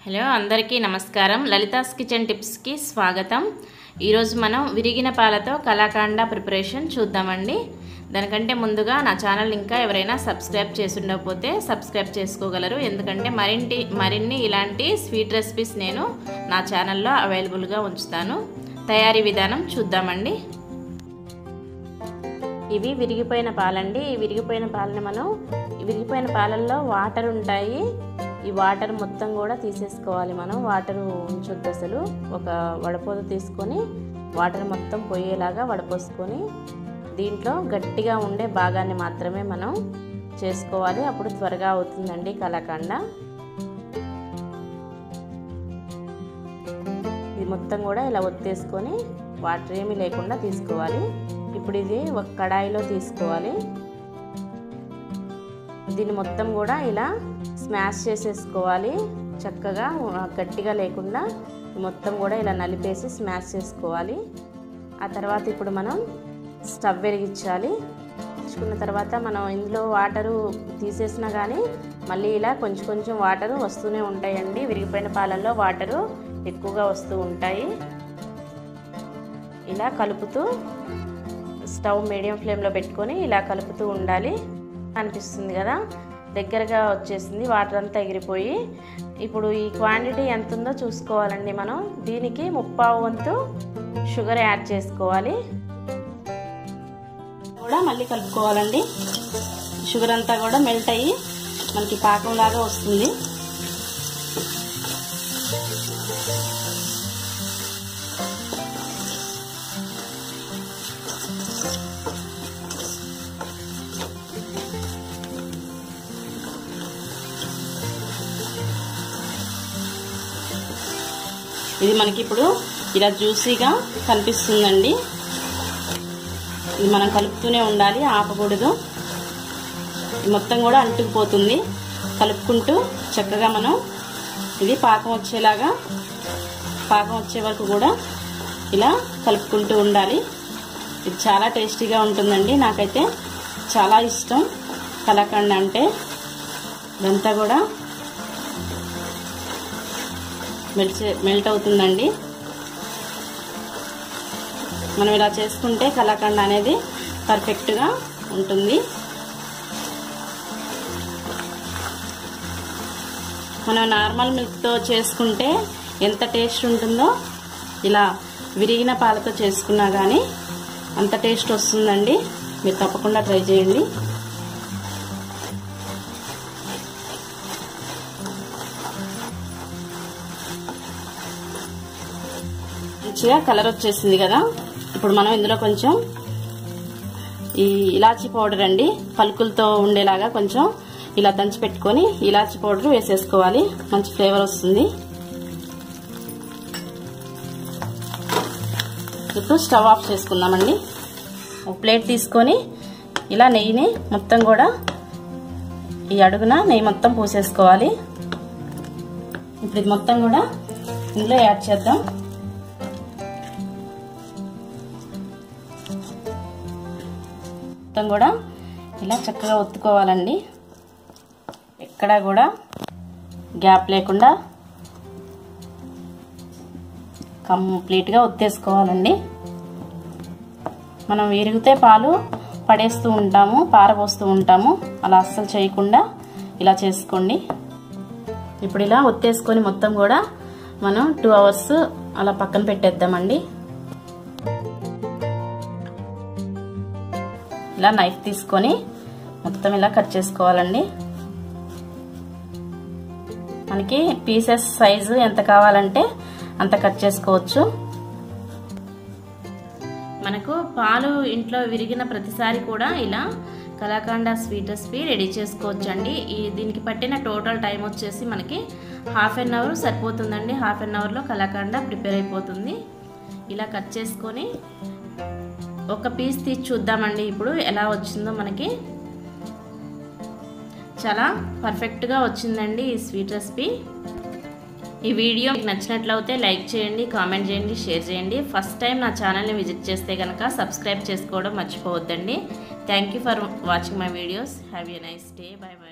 hello అందరికీ నమస్కారం Lalitha's kitchen టిప్స్కి స్వాగతం ఈరోజు మనం విరిగిన పాలతో కలాకాండ ప్రిపరేషన్ చూద్దామండి దానికంటే ముందుగా నా ఛానల్ ఇంకా ఎవరైనా సబ్స్క్రైబ్ చేసి ఉండకపోతే సబ్స్క్రైబ్ చేసుకోగలరు ఎందుకంటే మరింటి మరిన్ని ఇలాంటి స్వీట్ రెసిపీస్ నేను నా ఛానల్లో అవైలబుల్గా ఉంచుతాను తయారీ విధానం చూద్దామండి ఇవి విరిగిపోయిన పాలండి ఈ విరిగిపోయిన పాలని మనం ఈ విరిగిపోయిన పాలల్లో వాటర్ ఉంటాయి ఈ వాటర్ మొత్తం కూడా తీసేసుకోవాలి మనం వాటర్ ఉంచొద్దు అసలు ఒక వడపోత తీసుకొని వాటర్ మొత్తం పోయేలాగా వడపోసుకొని దీంట్లో గట్టిగా ఉండే భాగాన్ని మాత్రమే మనం చేసుకోవాలి అప్పుడు త్వరగా అవుతుందండి కలాకండ ఇది మొత్తం కూడా ఇలా ఒత్తేసుకొని వాటర్ ఏమీ లేకుండా తీసుకోవాలి ఇప్పుడు ఇది ఒక కడాయిలో తీసుకోవాలి దీన్ని మొత్తం కూడా ఇలా స్మాష్ చేసేసుకోవాలి చక్కగా గట్టిగా లేకుండా మొత్తం కూడా ఇలా నలిపేసి స్మాష్ చేసుకోవాలి ఆ తర్వాత ఇప్పుడు మనం స్టవ్ వెలిగించాలి ఉంచుకున్న తర్వాత మనం ఇందులో వాటరు తీసేసినా కానీ మళ్ళీ ఇలా కొంచెం కొంచెం వాటరు వస్తూనే ఉంటాయండి విరిగిపోయిన పాలల్లో వాటరు ఎక్కువగా వస్తూ ఉంటాయి ఇలా కలుపుతూ స్టవ్ మీడియం ఫ్లేమ్లో పెట్టుకొని ఇలా కలుపుతూ ఉండాలి అనిపిస్తుంది కదా దగ్గరగా వచ్చేసింది వాటర్ అంతా ఎగిరిపోయి ఇప్పుడు ఈ క్వాంటిటీ ఎంత ఉందో చూసుకోవాలండి మనం దీనికి ముప్పావు వంతు షుగర్ యాడ్ చేసుకోవాలి కూడా మళ్ళీ కలుపుకోవాలండి షుగర్ అంతా కూడా మెల్ట్ అయ్యి మనకి పాకంలాగా వస్తుంది ఇది మనకి ఇప్పుడు ఇలా జ్యూసీగా కనిపిస్తుందండి ఇది మనం కలుపుతూనే ఉండాలి ఆపకూడదు మొత్తం కూడా అంటుకుపోతుంది కలుపుకుంటూ చక్కగా మనం ఇది పాకం వచ్చేలాగా పాకం వచ్చే వరకు కూడా ఇలా కలుపుకుంటూ ఉండాలి ఇది చాలా టేస్టీగా ఉంటుందండి నాకైతే చాలా ఇష్టం కలకండ అంటే ఇదంతా కూడా మెల్ట్ మెల్ట్ అవుతుందండి మనం ఇలా చేసుకుంటే కలాకండ అనేది పర్ఫెక్ట్గా ఉంటుంది మనం నార్మల్ మిల్క్తో చేసుకుంటే ఎంత టేస్ట్ ఉంటుందో ఇలా విరిగిన పాలతో చేసుకున్నా కానీ అంత టేస్ట్ వస్తుందండి మీరు తప్పకుండా ట్రై చేయండి మంచిగా కలర్ వచ్చేసింది కదా ఇప్పుడు మనం ఇందులో కొంచెం ఈ ఇలాచీ పౌడర్ అండి పలుకులతో ఉండేలాగా కొంచెం ఇలా దంచి పెట్టుకొని ఇలాచీ పౌడర్ వేసేసుకోవాలి మంచి ఫ్లేవర్ వస్తుంది ఇప్పుడు స్టవ్ ఆఫ్ చేసుకుందామండి ఒక ప్లేట్ తీసుకొని ఇలా నెయ్యిని మొత్తం కూడా ఈ అడుగున నెయ్యి మొత్తం పూసేసుకోవాలి ఇప్పుడు ఇది మొత్తం కూడా ఇందులో యాడ్ చేద్దాం మొత్తం కూడా ఇలా చక్కగా ఒత్తుకోవాలండి ఎక్కడా కూడా గ్యాప్ లేకుండా కంప్లీట్గా ఒత్తేసుకోవాలండి మనం విరిగితే పాలు పడేస్తూ ఉంటాము పారబోస్తూ ఉంటాము అలా అస్సలు చేయకుండా ఇలా చేసుకోండి ఇప్పుడు ఇలా ఒత్తేసుకొని మొత్తం కూడా మనం టూ అవర్స్ అలా పక్కన పెట్టేద్దామండి ఇలా నైఫ్ తీసుకొని మొత్తం ఇలా కట్ చేసుకోవాలండి మనకి పీసెస్ సైజు ఎంత కావాలంటే అంత కట్ చేసుకోవచ్చు మనకు పాలు ఇంట్లో విరిగిన ప్రతిసారి కూడా ఇలా కలాకండ స్వీట్ రెసిపీ రెడీ చేసుకోవచ్చు అండి ఈ దీనికి పట్టిన టోటల్ టైం వచ్చేసి మనకి హాఫ్ అన్ అవర్ సరిపోతుందండి హాఫ్ అన్ అవర్లో కలాకండ ప్రిపేర్ అయిపోతుంది ఇలా కట్ చేసుకొని ఒక పీస్ తీసి చూద్దామండి ఇప్పుడు ఎలా వచ్చిందో మనకి చాలా పర్ఫెక్ట్గా వచ్చిందండి ఈ స్వీట్ రెసిపీ ఈ వీడియో మీకు నచ్చినట్లయితే లైక్ చేయండి కామెంట్ చేయండి షేర్ చేయండి ఫస్ట్ టైం నా ఛానల్ని విజిట్ చేస్తే కనుక సబ్స్క్రైబ్ చేసుకోవడం మర్చిపోవద్దండి thank you for watching my videos have a nice day bye by